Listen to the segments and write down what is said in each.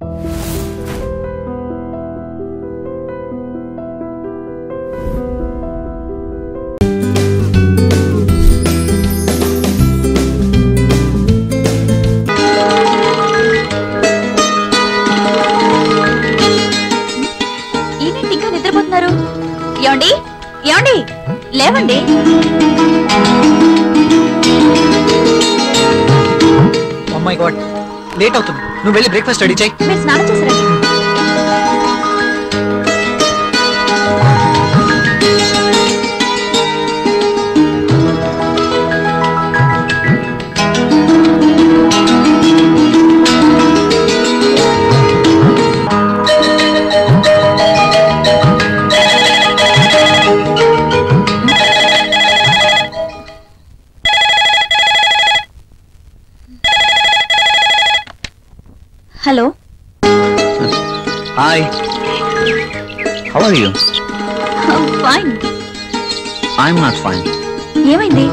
ఏంటి ఇంకా నిద్రపోతున్నారు ఏమండి ఏమండి లేవండి అమ్మాయి గాడ్ లేట్ అవుతుంది నువ్వు వెళ్ళి బ్రేక్ఫాస్ట్ రెడీ చేయి మీరు స్నానం చేశారండి hello hi how are you fine I'm not fine ఏమైంది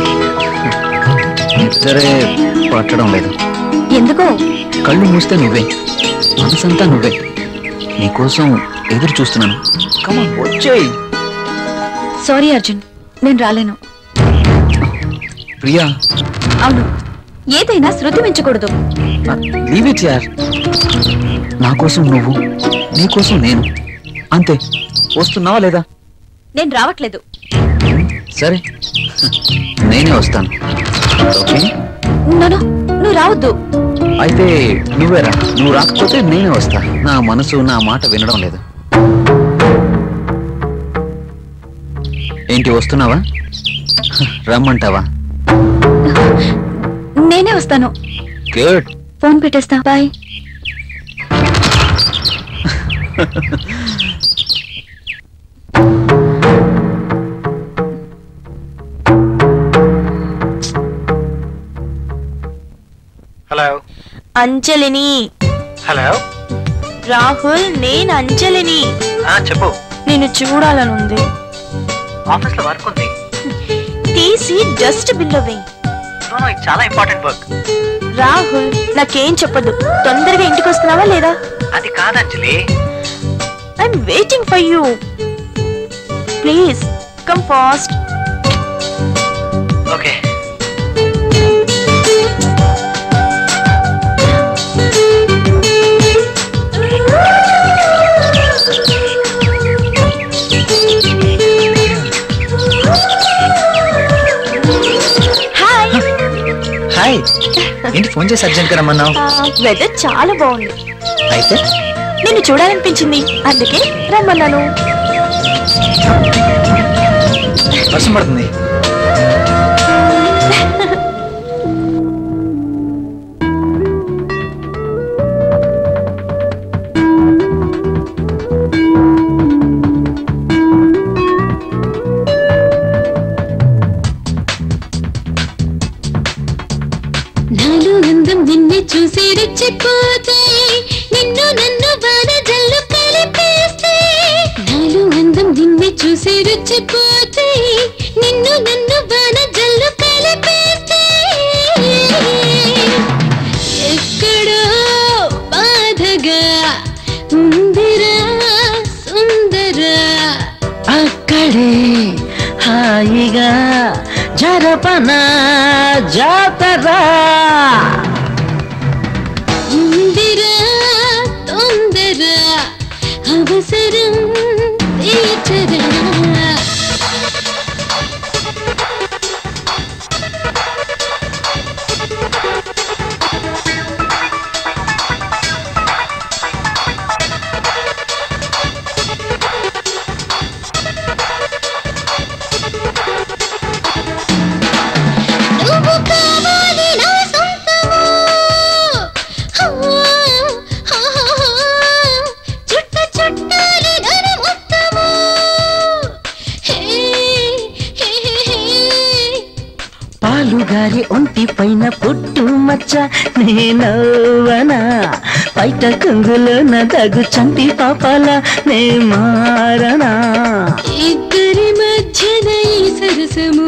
నిద్రే పట్టడం లేదు ఎందుకో కళ్ళు మూస్తే నువ్వే మనసంతా నువ్వే నీకోసం ఎదురు చూస్తున్నాను కమన్ వచ్చేయ్ సారీ అర్జున్ నేను రాలేను ప్రియా అవును ఏదైనా శృతి మించకూడదు లీవ్ ఇట్ యార్ నా కోసం నువ్వు నీ కోసం నేను అంతే వస్తున్నావా లేదా నేను రావట్లేదు సరే నేనే వస్తాను ఓకే నో నువ్వు రావద్దు అయితే నువ్వేరా నువ్వు రాకపోతే నేనే వస్తా నా మనసు నా మాట వినడం లేదు ఏంటి వస్తున్నావా రమ్మంటావా నేనే వస్తాను గుడ్ ఫోన్ పెట్టేస్తా బాయ్ హలో అంజలిని హలో రాహుల్ నేను అంజలిని చెప్పు నేను చూడాలనుంది ఆఫీస్ లో వర్క్ ఉంది తీసి డస్ట్ బిల్లో వేయి ఇది చాలా ఇంపార్టెంట్ వర్క్ రాహుల్ నాకేం చెప్పదు తొందరగా ఇంటికి వస్తున్నావా లేదా అది కాదు Anjali I'm waiting for you please come fast okay hi hi ఏంటి ఫోన్ చేసి అర్జెంట్ గా రమ్మన్నావు వెదర్ చాలా బాగుంది అయితే నిన్ను చూడాలనిపించింది అందుకే రమ్మన్నాను వర్షం పడుతుంది నాలో అందం నిన్నే చూసి రెచ్చిపోతే నిన్ను నన్ను బాధ జల్లు కలిపేస్తే నాలో అందం నిన్నే చూసి రెచ్చిపోతే నిన్ను నన్ను బాధ జల్లు కలిపేస్తే ఎక్కడో బాధగా ఉందిరా సుందరా అక్కడే హాయిగా జరపన జాతరా ఉందిరా తొందర అవసరం తీర్చరా నువ్వు కావాలి నా సొంతము హా, హా, హా, హా. చుట్ట చుట్టాలి నన్ను మొత్తము హే, హే, హే, హే. పాలుగారి ఒంటి పైన పుట్టు మచ్చ నేనవనా బయట కొంగులోన దగు చంటి పాపాల నే మారనా ఇద్దరి మధ్యన ఈ సరసము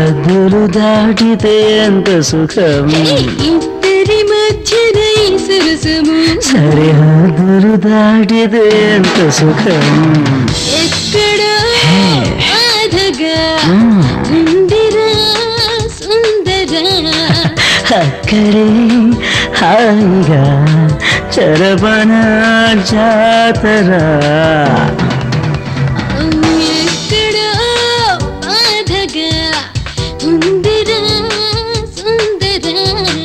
సరిహద్దులు దాటితే ఎంత సుఖం హే, ఇద్దరి మధ్యన ఈ సరసము సరసము సరిహద్దులు దాటిదే ఎంత సుఖం ఎక్కడో బాధగా మ్మ్. ఉందిరా సుందరా అక్కడే హాయిగా చరవన జాతరా ఎక్కడో బాధగా ఉందిరా సుందరా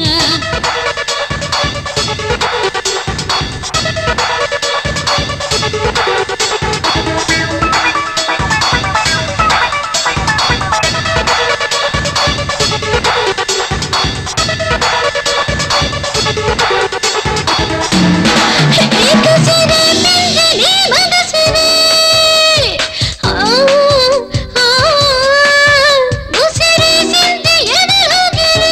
ఏకసిరే మెంగలి మనసిరే ఆ ఆ ముసిరే సింది ఎనలోగిరే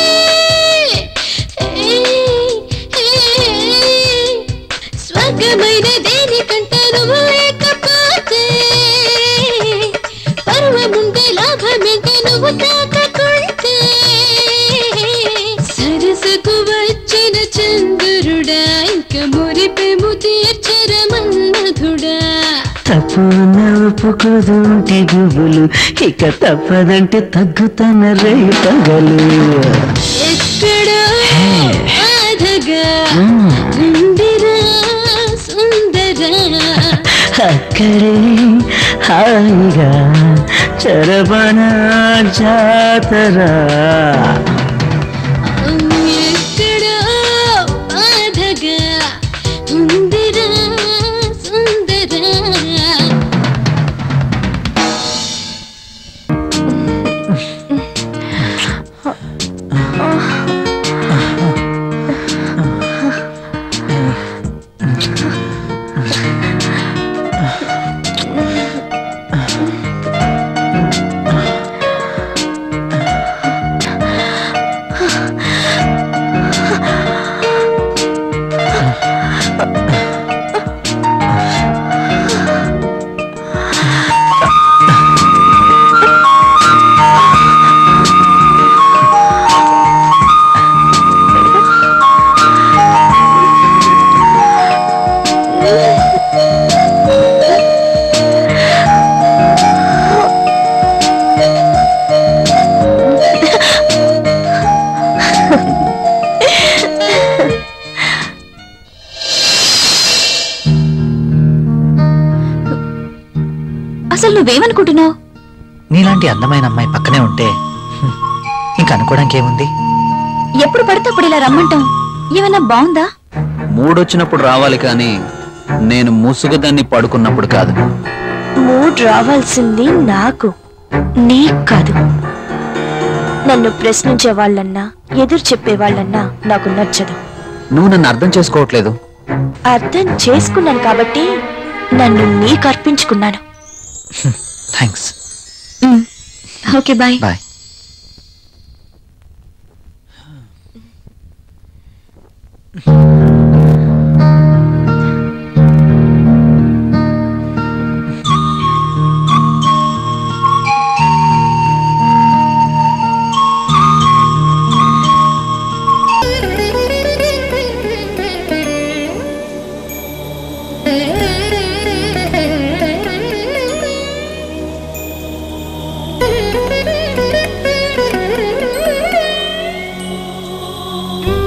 స్వర్గమైన దేనికంట నువ్వు లేకపోతే పర్వముండే లాభమేంటే నువ్వు తాకకుంటే సరసకు వచ్చిన చంద్రుడా ఇంక మురిపెము తీర్చర మన్మధుడా తప్పు నవ్వుకోదుంటి గుబులు ఇక తప్పదంటే తగ్గుతన రే పగలు ఎక్కడో బాధగా మ్మ్. ఉందిరా సుందరా అక్కడే హాయిగా చరవన జాతరా ఎక్కడో బాధగా ఉందిరా సుందరా అసలు నువ్వేమనుకుంటున్నావు నీలాంటి అందమైన అమ్మాయి పక్కనే ఉంటే హ్మ్, ఇంక అనుకోవడానికి ఏముంది ఎప్పుడు పడితే అప్పుడు ఇలా రమ్మంటాం ఏమైనా బాగుందా మూడొచ్చినప్పుడు రావాలి కానీ నేను ముసుగుదాన్ని పడుకున్నప్పుడు కాదు మూడ్ రావాల్సింది నాకు నీకు కాదు నన్ను ప్రశ్నించే వాళ్ళన్నా ఎదురు చెప్పే వాళ్ళన్నా నాకు నచ్చదు నువ్వు నన్ను అర్థం చేసుకోవట్లేదు అర్థం చేసుకున్నాను కాబట్టి నన్ను నీకు అర్పించుకున్నాను థ్యాంక్స్ ఓకే బాయ్ బాయ్ ఆ